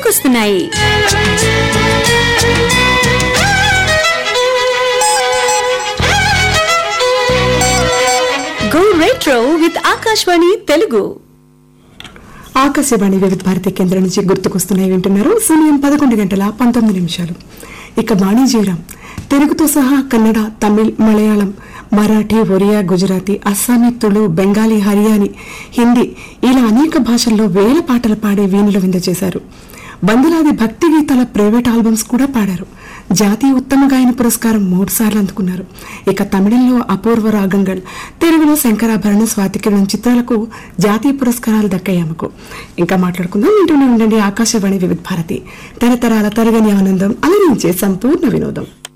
గుర్తుకొస్తున్నాయి go retro with Akashvani Telugu Akashvani Vividha Bharati కేంద్రం నుంచి గుర్తుకొస్తున్నాయి వింటున్నారు సమయం పదకొండు గంటల పంతొమ్మిది నిమిషాలు ఇక వాణిజ్యరాం తెలుగుతో సహా కన్నడ తమిళ్ మలయాళం మరాఠీ ఒరియా గుజరాతీ అస్సామీ తుళు బెంగాలీ హర్యానీ హిందీ ఇలా అనేక భాషల్లో వేల పాటలు పాడి వీణులు వింద చేశారు వందలాది భక్తి గీతాల ప్రైవేట్ ఆల్బమ్స్ కూడా పాడారు జాతీయ ఉత్తమ గాయన పురస్కారం మూడు సార్లు అందుకున్నారు ఇక తమిళంలో అపూర్వ రాగంగల్ తెలుగులో శంకరాభరణ స్వాతికిరణం చిత్రాలకు జాతీయ పురస్కారాలు దక్కాయి ఆమెకు ఇంకా మాట్లాడుకుందాం వింటూనే ఉండండి ఆకాశవాణి వివిధ భారతి తరతరాల తరగని ఆనందం అలరించే సంపూర్ణ వినోదం